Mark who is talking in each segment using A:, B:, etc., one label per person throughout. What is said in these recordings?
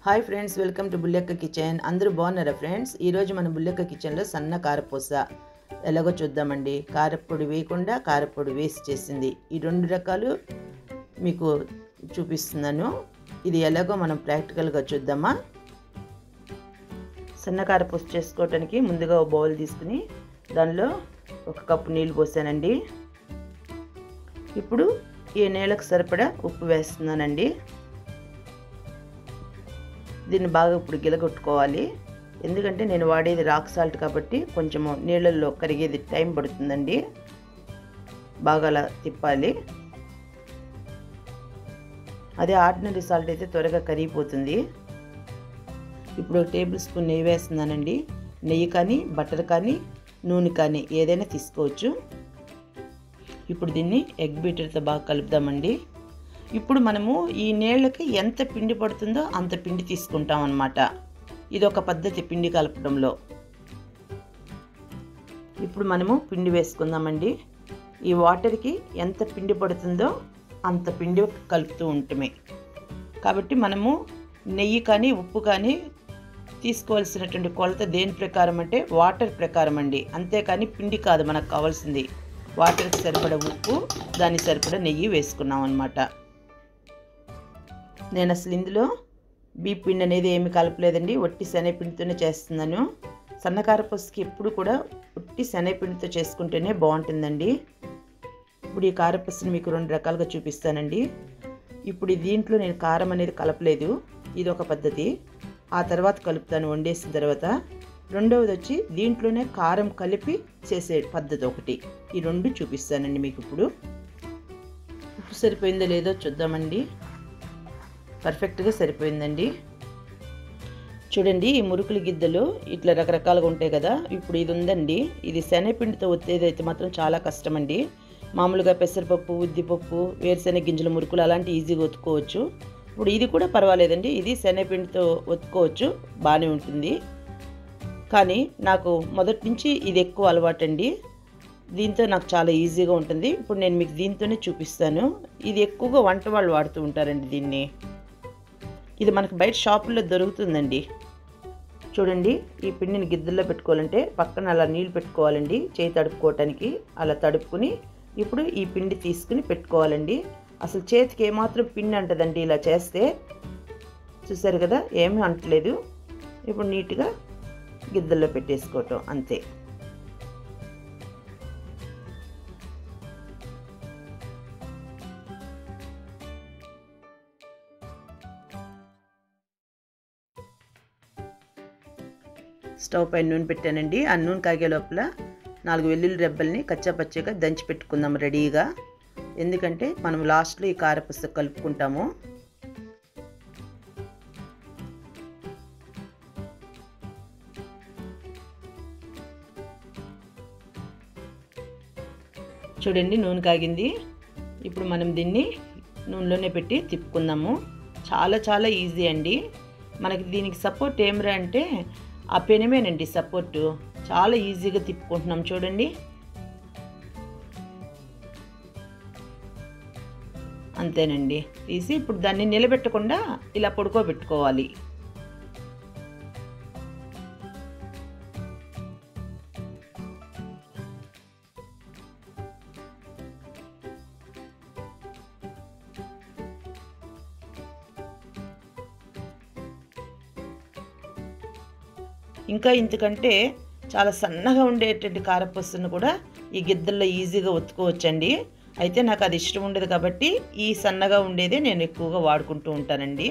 A: hi friends welcome to Bullekka kitchen అందరూ బాగున్నారా friends ఈరోజు మన బుల్లెక్క కిచెన్లో సన్న కారపూస ఎలాగో చూద్దామండి కారపొడి వేయకుండా కారపొడి వేసి చేసింది ఈ రెండు రకాలు మీకు చూపిస్తున్నాను ఇది ఎలాగో మనం ప్రాక్టికల్గా చూద్దామా సన్న కారపూస చేసుకోవటానికి ముందుగా ఒక బౌల్ తీసుకుని దానిలో ఒక కప్పు నీళ్ళు పోసానండి ఇప్పుడు ఈ నీళ్ళకు సరిపడా ఉప్పు వేస్తున్నానండి దీన్ని బాగా ఇప్పుడు గిలగొట్టుకోవాలి ఎందుకంటే నేను వాడేది రాక్ సాల్ట్ కాబట్టి కొంచెము నీళ్ళల్లో కరిగేది టైం పడుతుందండి బాగా అలా తిప్పాలి అదే ఆర్డినరీ సాల్ట్ అయితే త్వరగా కరిగిపోతుంది ఇప్పుడు ఒక టేబుల్ స్పూన్ నెయ్యి వేస్తున్నానండి నెయ్యి కానీ బటర్ కానీ నూనె కానీ ఏదైనా తీసుకోవచ్చు ఇప్పుడు దీన్ని ఎగ్ బీటర్తో బాగా కలుపుదామండి ఇప్పుడు మనము ఈ నీళ్ళకి ఎంత పిండి పడుతుందో అంత పిండి తీసుకుంటాం అన్నమాట ఇది ఒక పద్ధతి పిండి కలపడంలో ఇప్పుడు మనము పిండి వేసుకుందామండి ఈ వాటర్కి ఎంత పిండి పడుతుందో అంత పిండి కలుపుతూ ఉంటమే కాబట్టి మనము నెయ్యి కానీ ఉప్పు కానీ తీసుకోవాల్సినటువంటి కొలత దేని ప్రకారం అంటే వాటర్ ప్రకారం అండి అంతేకాని పిండి కాదు మనకు కావాల్సింది వాటర్కి సరిపడ ఉప్పు దానికి సరిపడ నెయ్యి వేసుకున్నాం అనమాట నేను అసలు ఇందులో బీప్ పిండి అనేది ఏమి కలపలేదండి ఒట్టి శనగపిండితోనే చేస్తున్నాను సన్నకార పుసుకి ఎప్పుడు కూడా ఒట్టి శనగపిండితో చేసుకుంటేనే బాగుంటుందండి ఇప్పుడు ఈ కారపుస్సుని మీకు రెండు రకాలుగా చూపిస్తానండి ఇప్పుడు దీంట్లో నేను కారం అనేది కలపలేదు ఇది ఒక పద్ధతి ఆ తర్వాత కలుపుతాను వండేసిన తర్వాత రెండవది వచ్చి దీంట్లోనే కారం కలిపి చేసే పద్ధతి ఒకటి ఈ రెండు చూపిస్తానండి మీకు ఇప్పుడు ఉప్పు సరిపోయిందో లేదో చూద్దామండి పర్ఫెక్ట్గా సరిపోయిందండి చూడండి ఈ మురుకుల గిద్దలు ఇట్లా రకరకాలుగా ఉంటాయి కదా ఇప్పుడు ఇది ఉందండి ఇది శనగపిండితో ఒత్తేది అయితే మాత్రం చాలా కష్టమండి మామూలుగా పెసరపప్పు ఉద్దిపప్పు వేరుశెనగ గింజల మురుకులు అలాంటి ఈజీగా ఒత్తుకోవచ్చు ఇప్పుడు ఇది కూడా పర్వాలేదండి ఇది శనగపిండితో ఒత్తుకోవచ్చు బాగానే ఉంటుంది కానీ నాకు మొదటి నుంచి ఇది ఎక్కువ అలవాటండి దీంతో నాకు చాలా ఈజీగా ఉంటుంది ఇప్పుడు నేను మీకు దీంతోనే చూపిస్తాను ఇది ఎక్కువగా వంట వాళ్ళు వాడుతూ ఉంటారండి దీన్ని ఇది మనకు బయట షాపుల్లో దొరుకుతుందండి చూడండి ఈ పిండిని గిద్దల్లో పెట్టుకోవాలంటే పక్కన అలా నీళ్ళు పెట్టుకోవాలండి చేయి తడుపుకోవటానికి అలా తడుపుకుని ఇప్పుడు ఈ పిండి తీసుకుని పెట్టుకోవాలండి అసలు చేతికి ఏమాత్రం పిండి అంటదండి ఇలా చేస్తే చూసారు కదా ఏమీ అంటలేదు ఇప్పుడు నీట్గా గిద్దల్లో పెట్టేసుకోవటం అంతే స్టవ్ పైన నూనె పెట్టానండి ఆ నూనె కాగే లోపల నాలుగు వెల్లుల్లి రెబ్బల్ని కచ్చాపచ్చగా దంచి పెట్టుకుందాం రెడీగా ఎందుకంటే మనం లాస్ట్లో ఈ కారపుస్త కలుపుకుంటాము చూడండి నూనె కాగింది ఇప్పుడు మనం దీన్ని నూనెలోనే పెట్టి తిప్పుకుందాము చాలా చాలా ఈజీ అండి మనకి దీనికి సపోర్ట్ ఏమిరా అంటే ఆ పెనమేనండి సపోర్టు చాలా ఈజీగా తిప్పుకుంటున్నాం చూడండి అంతేనండి తీసి ఇప్పుడు దాన్ని నిలబెట్టకుండా ఇలా పడుకోబెట్టుకోవాలి ఇంకా ఇంతకంటే చాలా సన్నగా ఉండేటువంటి కారపూసను కూడా ఈ గిద్దల్లో ఈజీగా ఒత్తుకోవచ్చండి అయితే నాకు అది ఇష్టం ఉండదు కాబట్టి ఈ సన్నగా ఉండేదే నేను ఎక్కువగా వాడుకుంటూ ఉంటానండి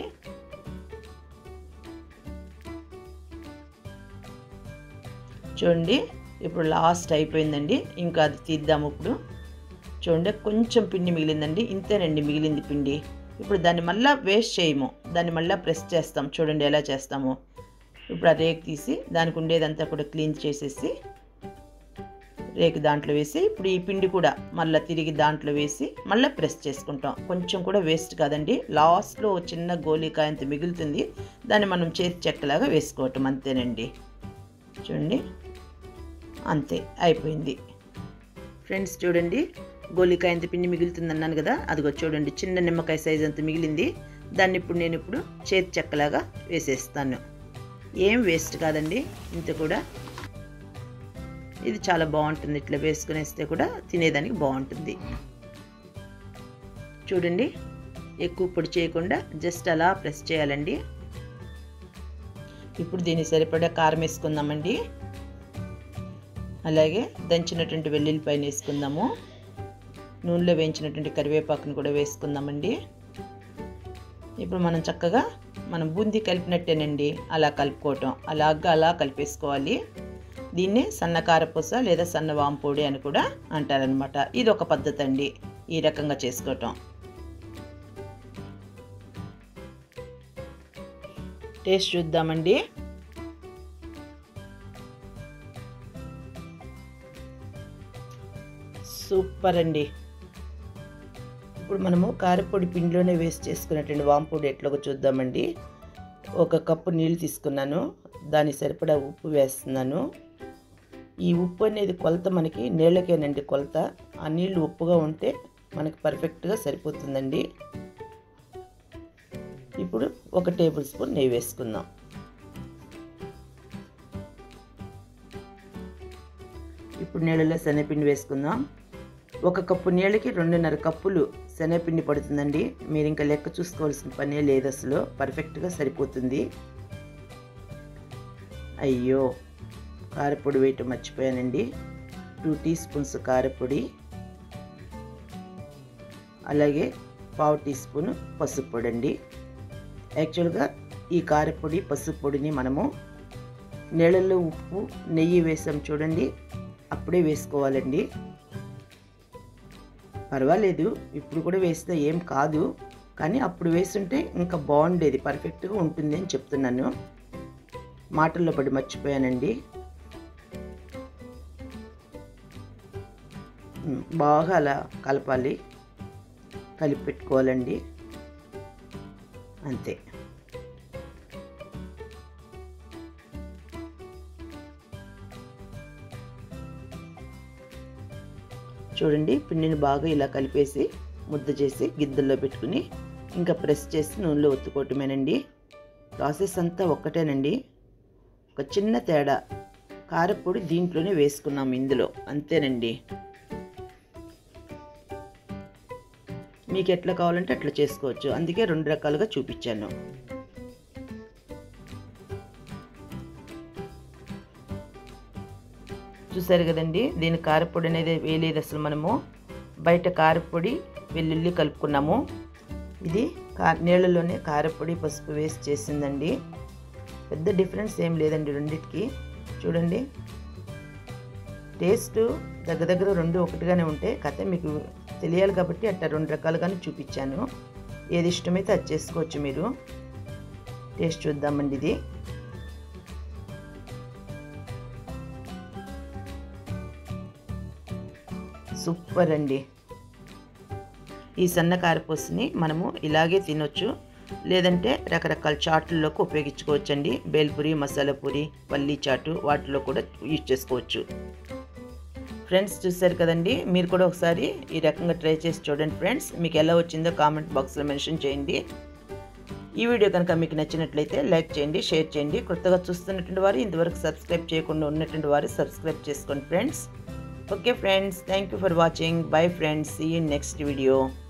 A: చూడండి ఇప్పుడు లాస్ట్ అయిపోయిందండి ఇంకా అది తీద్దాము ఇప్పుడు చూడండి కొంచెం పిండి మిగిలిందండి ఇంతేనండి మిగిలింది పిండి ఇప్పుడు దాన్ని మళ్ళీ వేస్ట్ చేయము దాన్ని మళ్ళీ ప్రెస్ చేస్తాం చూడండి ఎలా చేస్తామో ఇప్పుడు ఆ రేక్ తీసి దానికి ఉండేదంతా కూడా క్లీన్ చేసేసి రేకు దాంట్లో వేసి ఇప్పుడు ఈ పిండి కూడా మళ్ళీ తిరిగి దాంట్లో వేసి మళ్ళీ ప్రెస్ చేసుకుంటాం కొంచెం కూడా వేస్ట్ కాదండి లాస్ట్లో చిన్న గోళీకాయ అంత మిగులుతుంది దాన్ని మనం చేతి చెక్కలాగా వేసుకోవటం అంతేనండి చూడండి అంతే అయిపోయింది ఫ్రెండ్స్ చూడండి గోళీకాయ అంత పిండి మిగులుతుంది అన్నాను కదా అదిగో చూడండి చిన్న నిమ్మకాయ సైజ్ అంత మిగిలింది దాన్ని ఇప్పుడు నేను ఇప్పుడు చేతి చెక్కలాగా వేసేస్తాను ఏం వేస్ట్ కాదండి ఇంత కూడా ఇది చాలా బాగుంటుంది ఇట్లా వేసుకునేస్తే కూడా తినేదానికి బాగుంటుంది చూడండి ఎక్కువ పొడి చేయకుండా జస్ట్ అలా ప్రెస్ చేయాలండి ఇప్పుడు దీన్ని సరిపడా కారం వేసుకుందామండి అలాగే దంచినటువంటి వెల్లుల్లిపాయలు వేసుకుందాము నూనెలో వేయించినటువంటి కరివేపాకును కూడా వేసుకుందామండి ఇప్పుడు మనం చక్కగా మనం బూందీ కలిపినట్టేనండి అలా కలుపుకోవటం అలాగా అలా కలిపేసుకోవాలి దీన్నే సన్న కారపూస లేదా సన్న వాంపొడి అని కూడా అంటారనమాట ఇది ఒక పద్ధతి అండి ఈ రకంగా చేసుకోవటం టేస్ట్ చూద్దామండి సూపర్ అండి ఇప్పుడు మనము కారపొడి పిండిలోనే వేస్ట్ చేసుకున్నటువంటి వాంపొడి ఎట్లాగో చూద్దామండి ఒక కప్పు నీళ్ళు తీసుకున్నాను దాని సరిపడా ఉప్పు వేస్తున్నాను ఈ ఉప్పు అనేది కొలత మనకి నీళ్ళకేనండి కొలత ఆ నీళ్ళు ఉప్పుగా ఉంటే మనకి పర్ఫెక్ట్గా సరిపోతుందండి ఇప్పుడు ఒక టేబుల్ స్పూన్ నెయ్యి వేసుకుందాం ఇప్పుడు నీళ్ళలో శనగపిండి వేసుకుందాం ఒక కప్పు నీళ్ళకి రెండున్నర కప్పులు శనగపిండి పడుతుందండి మీరు ఇంకా లెక్క చూసుకోవాల్సిన పనే లేదు అసలు పర్ఫెక్ట్గా సరిపోతుంది అయ్యో కారపొడి వేయటం మర్చిపోయానండి టూ టీ స్పూన్స్ కారపొడి అలాగే పావు టీ స్పూన్ పసుపు పొడి అండి యాక్చువల్గా ఈ కారపొడి పసుపు పొడిని మనము నీళ్ళల్లో ఉప్పు నెయ్యి వేసాం చూడండి అప్పుడే వేసుకోవాలండి పర్వాలేదు ఇప్పుడు కూడా వేస్తే ఏం కాదు కానీ అప్పుడు వేస్తుంటే ఇంకా బాగుండేది పర్ఫెక్ట్గా ఉంటుంది అని చెప్తున్నాను మాటల్లో పడి మర్చిపోయానండి బాగా అలా కలపాలి కలిపి పెట్టుకోవాలండి అంతే చూడండి పిండిని బాగా ఇలా కలిపేసి ముద్ద చేసి గిద్దల్లో పెట్టుకుని ఇంకా ప్రెస్ చేసి నూనెలో ఒత్తుకోవటమేనండి ప్రాసెస్ అంతా ఒక్కటేనండి ఒక చిన్న తేడా కారపొడి దీంట్లోనే వేసుకున్నాం ఇందులో అంతేనండి మీకు ఎట్లా కావాలంటే అట్లా చేసుకోవచ్చు అందుకే రెండు రకాలుగా చూపించాను చూసారు కదండి దీని కారపొడి అనేది వేయలేదు అసలు మనము బయట కారపొడి వెల్లుల్లి కలుపుకున్నాము ఇది కా నీళ్ళలోనే కారపొడి పసుపు వేసి చేసిందండి పెద్ద డిఫరెన్స్ ఏం లేదండి రెండింటికి చూడండి టేస్ట్ దగ్గర దగ్గర రెండు ఒకటిగానే ఉంటాయి కథ మీకు తెలియాలి కాబట్టి అట్లా రెండు రకాలుగానే చూపించాను ఏది ఇష్టమైతే అది చేసుకోవచ్చు మీరు టేస్ట్ చూద్దామండి ఇది సూపర్ అండి ఈ సన్న కారపూసని మనము ఇలాగే తినొచ్చు లేదంటే రకరకాల చాట్లలోకి ఉపయోగించుకోవచ్చండి బేల్పూరి మసాలా పూరి పల్లీ చాటు వాటిలో కూడా యూజ్ చేసుకోవచ్చు ఫ్రెండ్స్ చూసారు కదండి మీరు కూడా ఒకసారి ఈ రకంగా ట్రై చేసి చూడండి ఫ్రెండ్స్ మీకు ఎలా వచ్చిందో కామెంట్ బాక్స్లో మెన్షన్ చేయండి ఈ వీడియో కనుక మీకు నచ్చినట్లయితే లైక్ చేయండి షేర్ చేయండి కొత్తగా చూస్తున్నటువంటి వారు ఇంతవరకు సబ్స్క్రైబ్ చేయకుండా ఉన్నటువంటి వారు సబ్స్క్రైబ్ చేసుకోండి friends okay friends thank you for watching bye friends see in next video